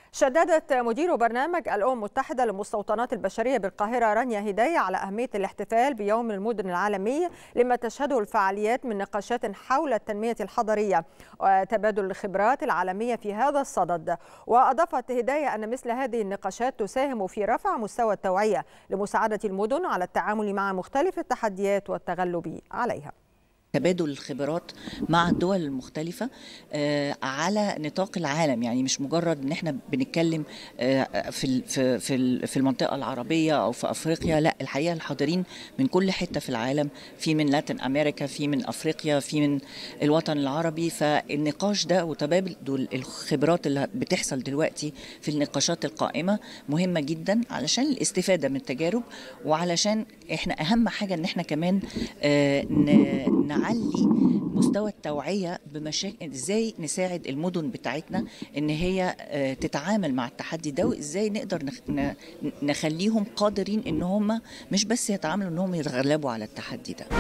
شددت مدير برنامج الأمم المتحدة للمستوطنات البشرية بالقاهرة رانيا هداية على أهمية الاحتفال بيوم المدن العالمي لما تشهده الفعاليات من نقاشات حول التنمية الحضرية وتبادل الخبرات العالمية في هذا الصدد وأضافت هداية أن مثل هذه النقاشات تساهم في رفع مستوى التوعية لمساعدة المدن على التعامل مع مختلف التحديات والتغلب عليها تبادل الخبرات مع الدول المختلفة على نطاق العالم يعني مش مجرد ان احنا بنتكلم في في في المنطقة العربية او في افريقيا لا الحقيقة الحاضرين من كل حتة في العالم في من لاتن امريكا في من افريقيا في من الوطن العربي فالنقاش ده وتبادل الخبرات اللي بتحصل دلوقتي في النقاشات القائمة مهمة جدا علشان الاستفادة من التجارب وعلشان احنا اهم حاجة ان احنا كمان نعلي مستوى التوعيه بمشاكل ازاي نساعد المدن بتاعتنا ان هي تتعامل مع التحدي ده وازاي نقدر نخليهم قادرين ان هم مش بس يتعاملوا ان هم يتغلبوا على التحدي ده